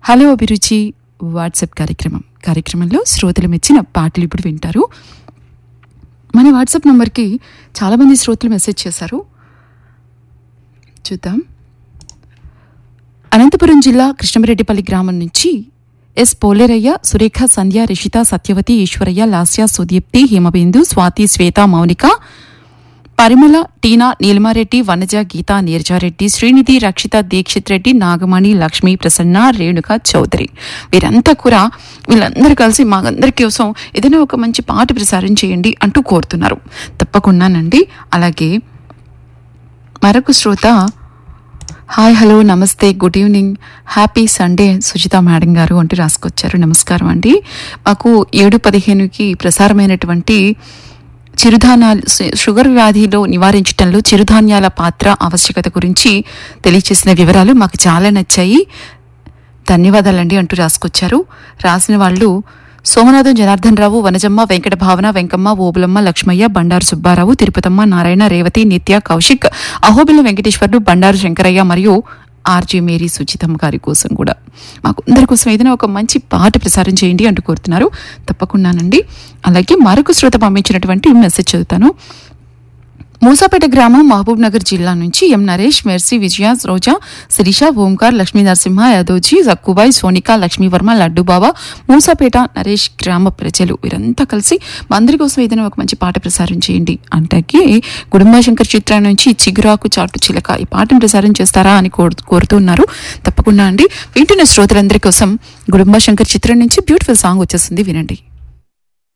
hello అభిరుచి WhatsApp కార్యక్రమం కార్యక్రమంలో శ్రోతలు మెచ్చిన పాటలు ఇప్పుడు వింటారు మన వాట్సాప్ నంబర్కి చాలామంది శ్రోతలు మెసేజ్ చేశారు చూద్దాం అనంతపురం జిల్లా కృష్ణమరెడ్డిపల్లి గ్రామం నుంచి ఎస్ పోలేరయ్య సురేఖ సంధ్య రిషిత సత్యవతి ఈశ్వరయ్య లాస్య సుదీప్తి హిమబిందు స్వాతి శ్వేత మౌనిక పరిమళ టీనా నీలమారెడ్డి వనజ గీత నీరజారెడ్డి శ్రీనిధి రక్షిత దీక్షిత్ రెడ్డి నాగమణి లక్ష్మి ప్రసన్న రేణుక చౌదరి వీరంతా కూడా వీళ్ళందరూ కలిసి మాకందరి కోసం ఏదైనా ఒక మంచి పాట ప్రసారం చేయండి అంటూ కోరుతున్నారు తప్పకుండానండి అలాగే మరొక శ్రోత హాయ్ హలో నమస్తే good evening happy Sunday Sujitha madam గారు అంటూ రాసుకొచ్చారు నమస్కారం అండి మాకు ఏడు పదిహేనుకి ప్రసారమైనటువంటి చిరుధాన్యాలు షు- షుగర్ వ్యాధిలో నివారించడంలో చిరుధాన్యాల పాత్ర ఆవశ్యకత గురించి తెలియచేసిన వివరాలు మాకు చాలా నచ్చాయి ధన్యవాదాలండి అంటూ రాసుకొచ్చారు రాసిన వాళ్ళు సోమనాథం జనార్దన్ రావు వనజమ్మ వెంకట భావన వెంకమ్మ ఓబులమ్మ లక్ష్మయ్య బండారు సుబ్బారావు తిరుపతమ్మ నారాయణ రేవతి నిత్య కౌశిక్ అహోబిల వెంకటేశ్వర్లు బండారు శంకరయ్య మరియు ఆర్జే మేరీ సుచితమ్మ గారి కోసం కూడా మాకు అందరి కోసం ఏదైనా ఒక మంచి పాట ప్రసారం చేయండి అంటూ కోరుతున్నారు తప్పకుండానండి అలాగే మరొక శ్రోత పంపించినటువంటి మెసేజ్ చదువుతాను మూసాపేట గ్రామం మహబూబ్ నగర్ జిల్లా నుంచి ఎం నరేష్ మెర్సీ విజయ రోజా శిరీష ఓంకార్ లక్ష్మీ నరసింహ యాదోజీ జక్కుబాయ్ సోనిక లక్ష్మీవర్మ లడ్డుబాబా మూసాపేట నరేష్ గ్రామ ప్రజలు వీరంతా కలిసి మా అందరి కోసం ఏదైనా ఒక మంచి పాట ప్రసారం చేయండి అంటే కుటుంబ శంకర్ చిత్రం నుంచి చిగురాకు చాటు చిలక ఈ పాటను ప్రసారం చేస్తారా అని కోరు కోరుతున్నారు తప్పకుండా అండి వింటున్న శ్రోతలందరి కోసం గుడుంబ శంకర్ చిత్రం నుంచి బ్యూటిఫుల్ సాంగ్ వచ్చేస్తుంది వినండి